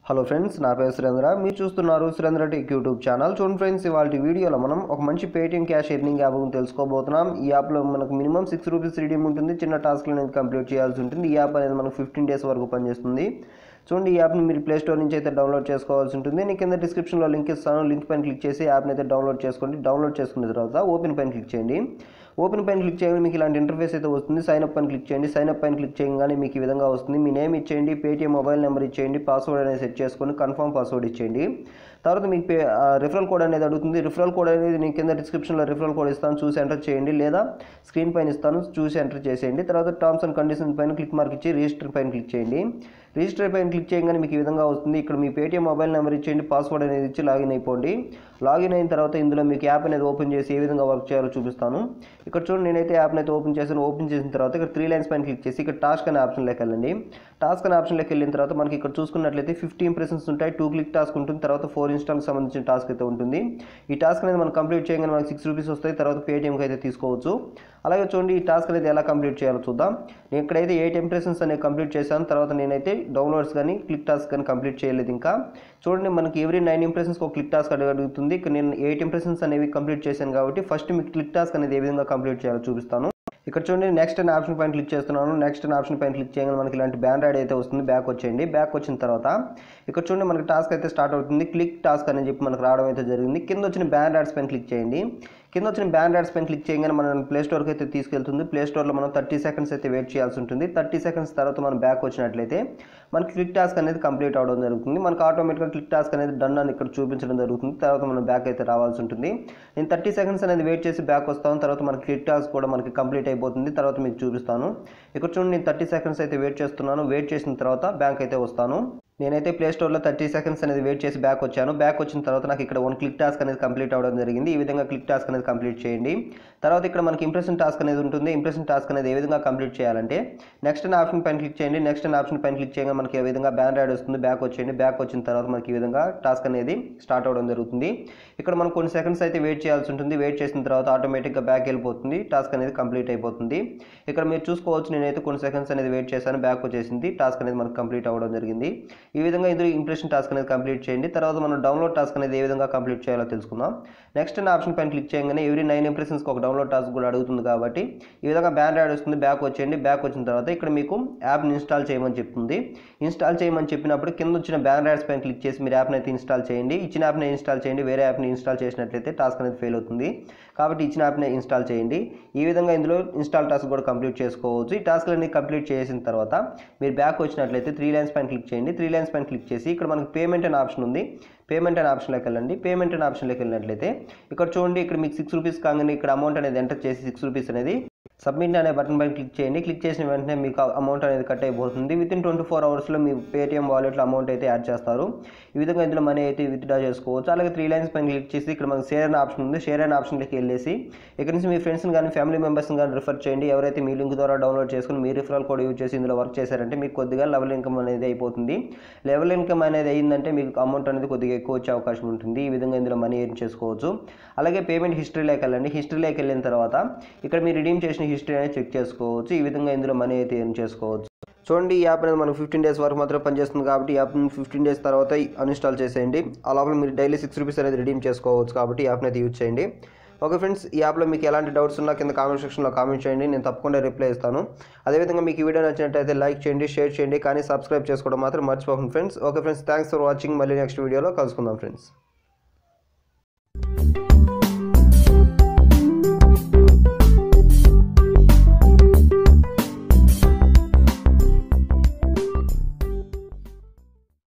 hello friends నా పేరు సురేంద్ర మీరు చూస్తున్నారు సురేంద్ర టెక్ యూట్యూబ్ ఛానల్ చూడండి ఫ్రెండ్స్ ఇవాళ వీడియోలో మనం ఒక మంచి పేటిఎం క్యాష్ ఎర్నింగ్ యాప్ గురించి తెలుసుకోబోతున్నాం ఈ యాప్లో మనకు మినిమం సిక్స్ రూపీస్ రీడీమ్ ఉంటుంది చిన్న టాస్క్లు అనేది కంప్లీట్ చేయాల్సి ఉంటుంది ఈ యాప్ అనేది మనకు ఫిఫ్టీన్ డేస్ వరకు పనిచేస్తుంది చూడండి ఈ యాప్ని మీరు ప్లే స్టోర్ నుంచి అయితే డౌన్లోడ్ చేసుకోవాల్సి ఉంటుంది నేను కింద డిస్క్రిప్షన్లో లింక్ ఇస్తాను లింక్ పైన క్లిక్ చేసి యాప్ని అయితే డౌన్లోడ్ చేసుకోండి డౌన్లోడ్ చేసుకున్న తర్వాత ఓపెన్ పైన క్లిక్ చేయండి ఓపెన్ పైన క్లిక్ చేయగానే మీకు ఇలాంటి ఇంటర్ఫేస్ అయితే వస్తుంది సైన్ అప్ పైన క్లిక్ చేయండి సైన్ అప్ పైన క్లిక్ చేయగానే మీకు ఈ విధంగా వస్తుంది మీ నేమ్ ఇచ్చేయండి పేటీఎం మొబైల్ నెంబర్ ఇచ్చేయండి పాస్వర్డ్ అనేది సెట్ చేసుకొని కన్ఫర్మ్ పాస్వర్డ్ ఇచ్చేయండి తర్వాత మీకు పే రిఫరల్ కోడ్ అనేది అడుగుతుంది రిఫరల్ కోడ్ అనేది నేను కింద డిస్క్రిప్షన్లో రిఫరల్ కోడ్ ఇస్తాను చూసి ఎంటర్ చేయండి లేదా స్క్రీన్ పైన ఇస్తాను చూసి ఎంటర్ చేసేయండి తర్వాత టర్మ్స్ అండ్ కండిషన్స్ పైన క్లిక్ మార్క్ ఇచ్చి రిజిస్టర్ పైన క్లిక్ చేయండి రిజిస్టర్ పైన క్లిక్ చేయగానే మీకు ఈ విధంగా వస్తుంది ఇక్కడ మీ పేటీఎం మొబైల్ నెంబర్ ఇచ్చేయండి పాస్వర్డ్ అనేది ఇచ్చి లాగిన్ అయిపోండి లాగిన్ అయిన తర్వాత ఇందులో మీకు యాప్ అనేది ఓపెన్ చేసి ఏ విధంగా వర్క్ చేయాలో చూపిస్తాను ఇక్కడ చూడండి నేనైతే యాప్ని అయితే ఓపెన్ చేశాను ఓపెన్ చేసిన తర్వాత ఇక్కడ త్రీ లైన్స్ పైన క్లిక్ చేసి ఇక్కడ టాస్క్ అనే ఆప్షన్లోకి వెళ్ళండి టాస్క్ అనే ఆప్షన్లోకి వెళ్ళిన తర్వాత మనకి ఇక్కడ చూసుకున్నట్లయితే ఫిఫ్టీ ఇంప్రెషన్స్ ఉంటాయి టూ క్లిక్ టాస్క్ ఉంటుంది తర్వాత ఫోర్ ఇన్స్టాల్కి సంబంధించిన టాస్క్ అయితే ఉంటుంది ఈ టాస్క్ అనేది మనం కంప్లీట్ చేయగానే మనకి సిక్స్ రూపీస్ వస్తాయి తర్వాత పేటీఎంకి అయితే తీసుకోవచ్చు అలాగే చూడండి ఈ టాస్క్ అనేది ఎలా కంప్లీట్ చేయాలో చూద్దాం నేను ఇక్కడైతే ఎయిట్ ఇంప్రెషన్స్ అనేవి కంప్లీట్ చేశాను తర్వాత నేనైతే డౌన్లోడ్స్ కానీ క్లిక్ టాస్క్ కానీ కంప్లీట్ చేయలేదు ఇంకా చూడండి మనకి ఎవ్రీ నైన్ ఇంప్రెషన్స్కి ఒక క్లిక్ టాస్క్ అడుగుతుంది ఇక్కడ నేను ఎయిట్ ఇంప్రెషన్స్ అనేవి కంప్లీట్ చేశాను కాబట్టి ఫస్ట్ మీకు క్లిక్ టాస్క్ అనేది ఏ విధంగా కంప్లీట్ చేయాలో చూపిస్తాను ఇక్కడ చూడండి నెక్స్ట్ అనే ఆప్షన్ పైన క్లిక్ చేస్తున్నాను నెక్స్ట్ అనే ఆప్షన్ పైన క్లిక్ చేయగానే మనకి ఇలాంటి బ్యాన్ యాడ్ అయితే వస్తుంది బ్యాక్ వచ్చేయండి బ్యాక్ వచ్చిన తర్వాత ఇక్కడ చూడండి మనకి టాస్క్ అయితే స్టార్ట్ అవుతుంది క్లిక్ టాస్క్ అని చెప్పి మనకు రావడం అయితే జరిగింది కింద వచ్చిన బ్యాన్ యాడ్స్ పైన క్లిక్ చేయండి కింద వచ్చిన బ్యాన్ యాడ్స్ పైన క్లిక్ చేయగానే మనం ప్లే స్టోర్కి అయితే తీసుకెళ్తుంది ప్లే స్టోర్లో మనం థర్టీ సెకండ్స్ అయితే వెయిట్ చేయాల్సి ఉంటుంది థర్టీ సెకండ్స్ తర్వాత మనం బ్యాక్ వచ్చినట్లయితే మనకి క్లిక్ టాస్క్ అనేది కంప్లీట్ అవడం జరుగుతుంది మనకు ఆటోమేటిక్గా క్లిక్ టాస్క్ అనేది డన్ అని ఇక్కడ చూపించడం జరుగుతుంది తర్వాత మనం బ్యాక్ అయితే రావాల్సి ఉంటుంది నేను థర్టీ సెకండ్స్ అనేది వెయిట్ చేసి బ్యాక్ వస్తాను తర్వాత మనకి క్లిక్ టాస్క్ కూడా మనకి కంప్లీట్ అయిపోతుంది తర్వాత మీకు చూపిస్తాను ఇక్కడ చూడండి నేను థర్టీ సెకండ్స్ అయితే వెయిట్ చేస్తున్నాను వెయిట్ చేసిన తర్వాత బ్యాంక్ అయితే వస్తాను నేనైతే ప్లే స్టోర్లో థర్టీ సెకండ్స్ అనేది వెయిట్ చేసి బ్యాక్ వచ్చాను బ్యాక్ వచ్చిన తర్వాత నాకు ఇక్కడ వన్ క్లిక్ టాస్క్ అనేది కంప్లీట్ అవ్వడం జరిగింది ఈ విధంగా క్లిక్ టాస్క్ అనేది కంప్లీట్ చేయండి తర్వాత ఇక్కడ మనకి ఇంప్రెషన్ టాస్క్ అనేది ఉంటుంది ఇంప్రెషన్ టాస్క్ అనేది ఏ విధంగా కంప్లీట్ చేయాలంటే నెక్స్ట్ అనే ఆప్షన్ పైన క్లిక్ చేయండి నెక్స్ట్ అనే ఆప్షన్ పైన క్లిక్ చేయగా మనకి ఏ విధంగా బ్యాన్ యాడ్ వస్తుంది బ్యాక్ వచ్చేయండి బ్యాక్ వచ్చిన తర్వాత మనకి ఈ విధంగా టాస్క్ అనేది స్టార్ట్ అవ్వడం జరుగుతుంది ఇక్కడ మనం కొన్ని సెకండ్స్ అయితే వెయిట్ చేయాల్సి ఉంటుంది వెయిట్ చేసిన తర్వాత ఆటోమేటిక్గా బ్యాక్ వెళ్ళిపోతుంది టాస్క్ అనేది కంప్లీట్ అయిపోతుంది ఇక్కడ మీరు చూసుకోవచ్చు నేనైతే కొన్ని సెకండ్స్ అనేది వెయిట్ చేశాను బ్యాక్ వచ్చేసింది టాస్క్ అనేది మనకు కంప్లీట్ అవ్వడం జరిగింది ఈ విధంగా ఇందులో ఇంప్రెషన్ టాస్క్ అనేది కంప్లీట్ చేయండి తర్వాత మనం డౌన్లోడ్ టాస్క్ అనేది ఏ విధంగా కంప్లీట్ చేయాలో తెలుసుకుందాం నెక్స్ట్ అనే ఆప్షన్ పైన క్లిక్ చేయగానే ఎవ్రీ నైన్ ఇంప్రెషన్స్కి ఒక డౌన్లోడ్ టాస్క్ కూడా అడుగుతుంది కాబట్టి ఈ విధంగా బ్యాన్ యాడ్ వస్తుంది బ్యాక్ వచ్చేయండి బ్యాక్ వచ్చిన తర్వాత ఇక్కడ మీకు యాప్ని ఇన్స్టాల్ చేయమని చెప్తుంది ఇన్స్టాల్ చేయమని చెప్పినప్పుడు కింద వచ్చిన బ్యాన్ యాడ్స్ పైన క్లిక్ చేసి మీరు యాప్ని అయితే ఇన్స్టాల్ చేయండి ఇచ్చిన యాప్ని ఇన్స్టాల్ చేయండి వేరే యాప్ని ఇన్స్టాల్ చేసినట్లయితే టాస్క్ అనేది ఫెయిల్ అవుతుంది కాబట్టి ఇచ్చిన యాప్ని ఇన్స్టాల్ చేయండి ఈ విధంగా ఇందులో ఇన్స్టాల్ టాస్క్ కూడా కంప్లీట్ చేసుకోవచ్చు ఈ టాస్క్లన్నీ కంప్లీట్ చేసిన తర్వాత మీరు బ్యాక్ వచ్చినట్లయితే త్రీ లైన్స్ పైన క్లిక్ చేయండి త్రీ లైన్స్ పైన క్లిక్ చేసి ఇక్కడ మనకి పేమెంట్ అనే ఆప్షన్ ఉంది పేమెంట్ అనే ఆప్షన్లోకి వెళ్ళండి పేమెంట్ అనే ఆప్షన్లోకి వెళ్ళినట్లయితే ఇక్కడ చూడండి ఇక్కడ మీకు సిక్స్ రూపీస్ కాగానే ఇక్కడ అమౌంట్ అనేది ఎంటర్ చేసి సిక్స్ రూపీస్ అనేది సబ్మిట్ అనే బటన్ పైన క్లిక్ చేయండి క్లిక్ చేసిన వెంటనే మీకు అమౌంట్ అనేది కట్ అయిపోతుంది విత్ ఇన్ ట్వంటీ ఫోర్ అవర్స్లో మీ పేటీఎం వాలెట్లో అమౌంట్ అయితే యాడ్ చేస్తారు ఈ విధంగా ఇందులో మనీ అయితే విత్డ్రా చేసుకోవచ్చు అలాగే త్రీ లైన్స్ పైన క్లిక్ చేసి ఇక్కడ మనకి షేర్ అనే ఆప్షన్ ఉంది షేర్ అనే ఆప్షన్లోకి వెళ్ళేసి ఇక్కడ నుంచి మీ ఫ్రెండ్స్ని కానీ ఫ్యామిలీ మెంబర్స్ని కానీ రిఫర్ చేయండి ఎవరైతే మీ లింక్ ద్వారా డౌన్లోడ్ చేసుకుని మీ రిఫరల్ కోడ్ యూజ్ చేసి ఇందులో వర్క్ చేశారంటే మీకు కొద్దిగా లెవెల్ ఇన్కమ్ అనేది అయిపోతుంది లెవెల్ ఇన్కమ్ అనేది అయిందంటే మీకు అమౌంట్ అనేది కొద్దిగా ఎక్కువ వచ్చే అవకాశం ఉంటుంది ఈ విధంగా ఇందులో మనీ ఎర్న్ చేసుకోవచ్చు అలాగే పేమెంట్ హిస్టరీలోకి వెళ్ళండి హిస్టరీలోకి వెళ్ళిన తర్వాత ఇక్కడ మీరు రిడీమ్ చేసిన హిస్టరీ అనేది చెక్ చేసుకోవచ్చు ఈ విధంగా ఇందులో మనీ అయితే ఎర్న్ చేసుకోవచ్చు చూడండి ఈ యాప్ అనేది మనకు ఫిఫ్టీన్ డేస్ వరకు మాత్రమే పనిచేస్తుంది కాబట్టి ఈ యాప్ ఫిఫ్టీన్ డేస్ తర్వాత అన్ఇన్స్టాల్ చేసేయండి ఆ లోపల మీరు డైలీ సిక్స్ రూపీస్ అనేది రిడీమ్ చేసుకోవచ్చు కాబట్టి ఈ యాప్ని అయితే యూజ్ చేయండి ఓకే ఫ్రెండ్స్ ఈ యాప్లో మీకు ఎలాంటి డౌట్స్ ఉన్నా కింద కామెంట్ సెక్షన్లో కామెంట్ చేయండి నేను తప్పకుండా రిప్లై ఇస్తాను అదేవిధంగా మీకు ఈ వీడియో నచ్చినట్టయితే లైక్ చేయండి షేర్ చేయండి కానీ సబ్స్క్రైబ్ చేసుకోవడం మాత్రం మర్చిపోకండి friends okay friends thanks for watching మళ్ళీ నెక్స్ట్ వీడియోలో కలుసుకుందాం ఫ్రెండ్స్